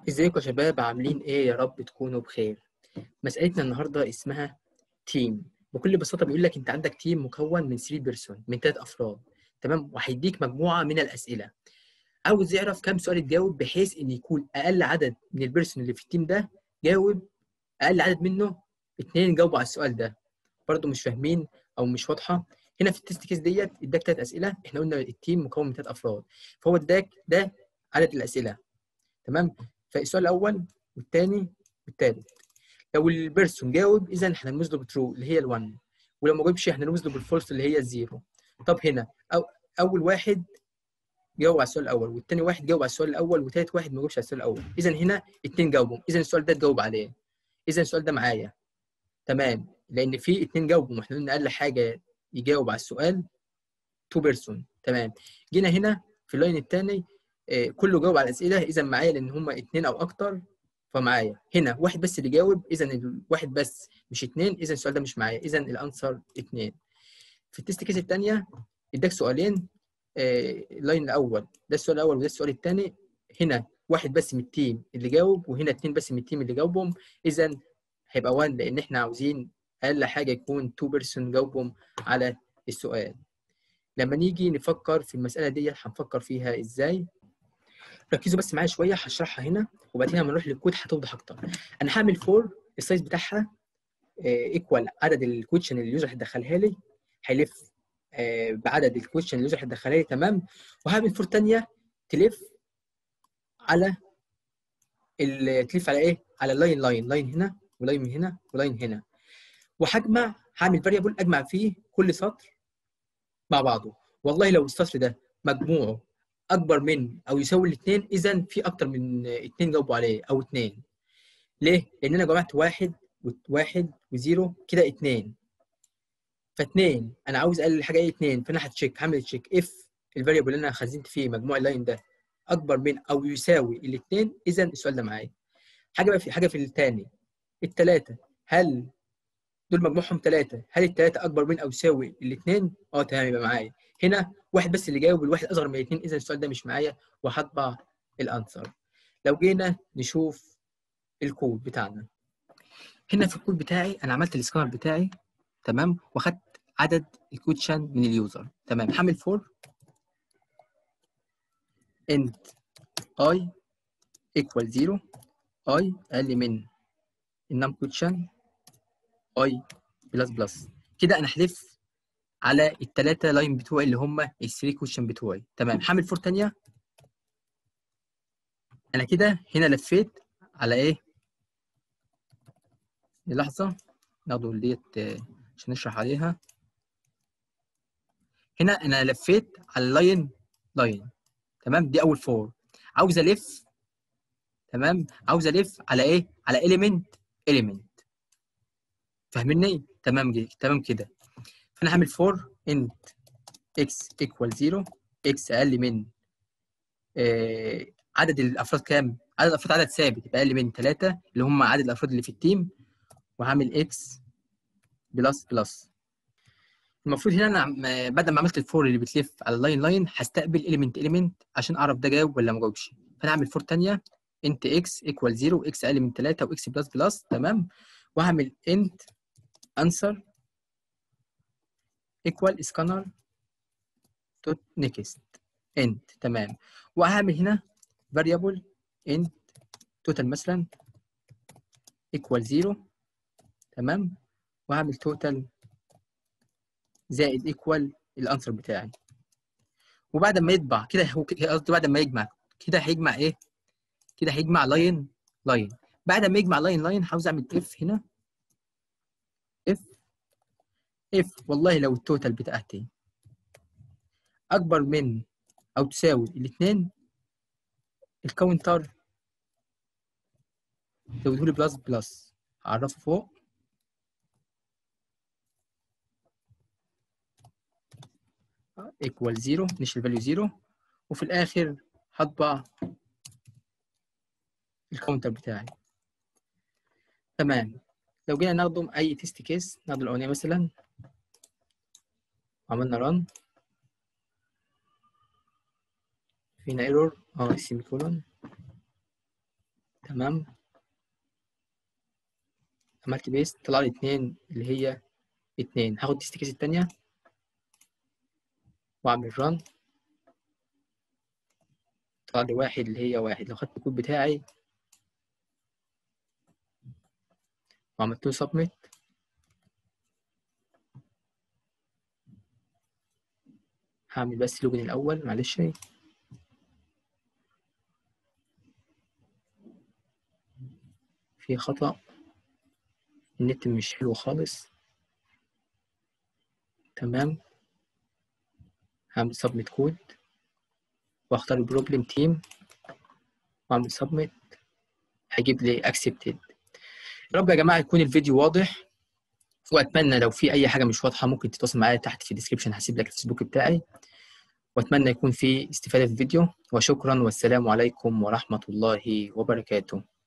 ازيكم يا شباب عاملين ايه يا رب تكونوا بخير مسألتنا النهارده اسمها تيم بكل بساطة بيقول لك انت عندك تيم مكون من 3 بيرسون من ثلاث افراد تمام وهيديك مجموعة من الأسئلة عاوز يعرف كام سؤال تجاوب بحيث ان يكون اقل عدد من البيرسون اللي في التيم ده جاوب اقل عدد منه اتنين جاوبوا على السؤال ده برضه مش فاهمين او مش واضحة هنا في التست كيس ديت اداك ثلاث اسئله احنا قلنا التيم مكون من ثلاث افراد فهو اداك ده عدد الاسئله تمام فالسؤال الاول والثاني والثالث لو البيرسون جاوب اذا احنا هنرمز له بترو اللي هي ال1 ولو ما جاوبش هنرمز له بالفولس اللي هي الزيرو طب هنا أو اول واحد جاوب على السؤال الاول والثاني واحد جاوب على السؤال الاول وثالث واحد ما جاوبش على السؤال الاول اذا هنا اثنين جاوبوا اذا السؤال ده تجاوب عليه اذا السؤال ده معايا تمام لان في اثنين جاوبوا ما احنا قلنا اقل حاجه يجاوب على السؤال تو بيرسون تمام جينا هنا في اللاين الثاني آه، كله جاوب على الاسئله اذا معايا لان هم اثنين او اكتر فمعايا هنا واحد بس اللي جاوب اذا الواحد بس مش اثنين اذا السؤال ده مش معايا اذا الانسر اثنين في التست كيس الثانيه اداك سؤالين آه، اللاين الاول ده السؤال الاول وده السؤال الثاني هنا واحد بس من التيم اللي جاوب وهنا اثنين بس من التيم اللي جاوبهم اذا هيبقى 1 لان احنا عاوزين اقل حاجه يكون 2 بيرسون جاوبهم على السؤال لما نيجي نفكر في المساله دي هنفكر فيها ازاي ركزوا بس معايا شويه هشرحها هنا وبعدين لما نروح للكود هتوضح اكتر انا هعمل فور السايز بتاعها ايكوال عدد الكويشن اللي اليوزر هيدخلها لي هيلف آه، بعدد الكويشن اللي اليوزر هيدخلها لي تمام وهعمل فور ثانيه تلف على ال- تلف على ايه على اللاين لاين لاين هنا ولاين من هنا ولاين هنا وهجمع هعمل فاريبل اجمع فيه كل سطر مع بعضه والله لو السطر ده مجموعه اكبر من او يساوي الاثنين اذا في اكتر من اثنين جاوبوا عليه او اثنين ليه؟ لان انا جمعت واحد وواحد وزيرو كده اثنين فاثنين انا عاوز اقلل حاجه ايه اثنين فانا هتشيك هعمل تشيك اف الفاريبل اللي انا خزنت فيه مجموع اللاين ده اكبر من او يساوي الاثنين اذا السؤال ده معايا حاجه بقى في حاجه في الثاني الثلاثه هل دول مجموعهم ثلاثه هل الثلاثه اكبر من او يساوي الاثنين اه تمام يبقى معايا هنا واحد بس اللي جاوب الواحد اصغر من الاثنين اذا السؤال ده مش معايا وهطبع الانسر لو جينا نشوف الكود بتاعنا هنا في الكود بتاعي انا عملت السكانر بتاعي تمام واخدت عدد الكوتشن من اليوزر تمام هعمل فور انت اي ايكوال 0 اي اقل من النم كوتشن اي بلس بلس كده انا هلف على الثلاثه لاين بتوعي اللي هم الثري كويشن بتوعي تمام هعمل فور ثانيه انا كده هنا لفيت على ايه لحظه ناخده ديت آه، عشان نشرح عليها هنا انا لفيت على اللاين لاين تمام دي اول فور عاوز الف تمام عاوز الف على ايه على element element فاهمني تمام جي. تمام كده فانا هعمل فور انت x equal 0 x اقل من آه عدد الافراد كام عدد الافراد عدد ثابت يبقى اقل من 3 اللي هم عدد الافراد اللي في التيم وهعمل x بلس بلس المفروض هنا انا عم- بعد ما عملت الفور اللي بتلف على اللاين لاين هستقبل element element عشان اعرف ده جاوب ولا ما جاوبش فانا هعمل فور ثانيه انت x equal 0 x اقل من 3 وx بلس بلس تمام وهعمل انت answer equal scanner dot next end تمام وهعمل هنا variable end total مثلا equal 0 تمام وهعمل total زائد equal الانسر بتاعي وبعد ما يطبع كده هو كده- قصدي بعد ما يجمع كده هيجمع ايه كده هيجمع لاين لاين بعد ما يجمع لاين لاين عاوز اعمل اف هنا اف اف والله لو التوتال بتاعتي اكبر من او تساوي الاثنين الكاونتر زوده لي بلس بلس هعرفه فوق ايكوال زيرو نشيل فاليو زيرو وفي الاخر هطبع الكاونتر بتاعي تمام لو جينا ناخده اي تيست كيس ناخد الاولانيه مثلا عملنا ران فينا ايرور اه سيمي كولون تمام عملت بيست طلع لي اتنين اللي هي اتنين هاخد تيست كيس التانية واعمل ران طلع لي واحد اللي هي واحد لو خدت الكود بتاعي وعملت له سبميت هعمل بس لوجن الاول معلش في خطأ النت مش حلو خالص تمام هعمل سبميت كود واختار البروبلم تيم واعمل سبميت هيجيب لي اكسبتد يا رب يا جماعه يكون الفيديو واضح واتمنى لو في اي حاجه مش واضحه ممكن تتواصل معايا تحت في الديسكربشن هسيب لك الفيسبوك بتاعي واتمنى يكون في استفاده في الفيديو وشكرا والسلام عليكم ورحمه الله وبركاته